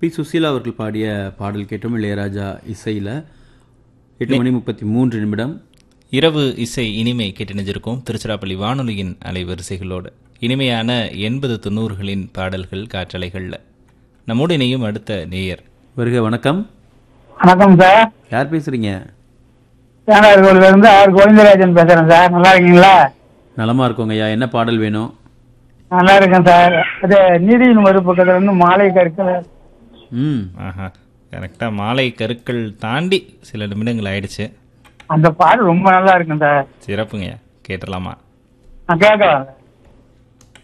B Susheela அவர்கள் பாடிய பாடல் கேட்டோம் இளையராஜா இசையில் எட்டு மணி முப்பத்தி மூன்று நிமிடம் இரவு இசை இனிமை கேட்டிணைஞ்சிருக்கும் திருச்சிராப்பள்ளி வானொலியின் அலைவரிசைகளோடு இனிமையான எண்பது தொண்ணூறுகளின் பாடல்கள் காற்றலைகளில் நம்மோடு இணையும் அடுத்த நேயர் வருக வணக்கம் வணக்கம் சார் யார் பேசுறீங்க தேனார் கோயில்ல இருந்து ஆர் கோவிந்தராஜன் பேசுறேன் சார் நல்லா இருக்கீங்களா நலமா இருக்கோங்க ஐயா என்ன பாடல் வேணும் நல்லா இருக்கேன் சார் அது நீதியின் மறுபக்கத்துல இருந்து மாலை கற்கள் ம் ஆஹா கரெக்டாக மாலை கருக்கள் தாண்டி சில நிமிடங்கள் ஆயிடுச்சு அந்த பாட்டு ரொம்ப நல்லா இருக்கும் சார் சிறப்புங்க கேட்டலாமா நான் கேட்கலாம்